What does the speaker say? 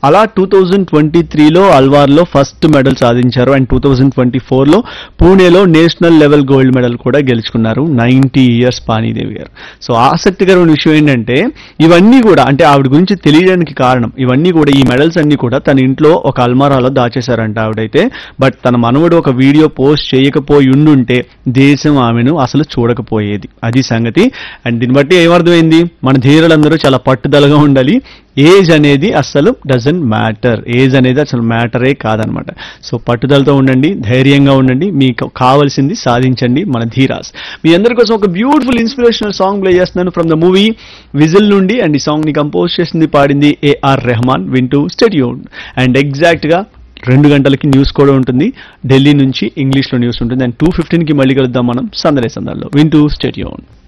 అలా two thousand twenty త్రీలో అల్వార్లో ఫస్ట్ మెడల్ సాధించారు అండ్ టూ థౌజండ్ ట్వంటీ ఫోర్లో పూణేలో నేషనల్ లెవెల్ గోల్డ్ మెడల్ కూడా గెలుచుకున్నారు నైన్టీ ఇయర్స్ పానీదేవి గారు సో ఆసక్తికరమైన విషయం ఏంటంటే ఇవన్నీ కూడా అంటే ఆవిడ గురించి తెలియడానికి కారణం ఇవన్నీ కూడా ఈ మెడల్స్ అన్ని కూడా తన ఇంట్లో ఒక అల్మారాలో దాచేశారంట ఆవిడైతే బట్ తన మనవడు ఒక వీడియో పోస్ట్ చేయకపోయి ఉండుంటే దేశం ఆమెను అసలు చూడకపోయేది అది సంగతి అండ్ దీన్ని బట్టి ఏమర్థమైంది మన ధీరులందరూ చాలా పట్టుదలగా ఉండాలి ఏజ్ అనేది అసలు డజంట్ మ్యాటర్ ఏజ్ అనేది అసలు మ్యాటరే కాదనమాట సో పట్టుదలతో ఉండండి ధైర్యంగా ఉండండి మీకు కావాల్సింది సాధించండి మన ధీరాస్ మీ అందరి కోసం ఒక బ్యూటిఫుల్ ఇన్స్పిరేషనల్ సాంగ్ ప్లే చేస్తున్నాను ఫ్రమ్ ద మూవీ విజిల్ నుండి అండ్ ఈ సాంగ్ ని కంపోజ్ చేసింది పాడింది ఏఆర్ రెహమాన్ వింటూ స్టెడ్యూన్ అండ్ ఎగ్జాక్ట్ గా రెండు గంటలకి న్యూస్ కూడా ఉంటుంది ఢిల్లీ నుంచి ఇంగ్లీష్లో న్యూస్ ఉంటుంది అండ్ టూ ఫిఫ్టీన్కి మళ్ళీ కలుద్దాం మనం సందడే సందర్లో వింటూ స్టేడియోన్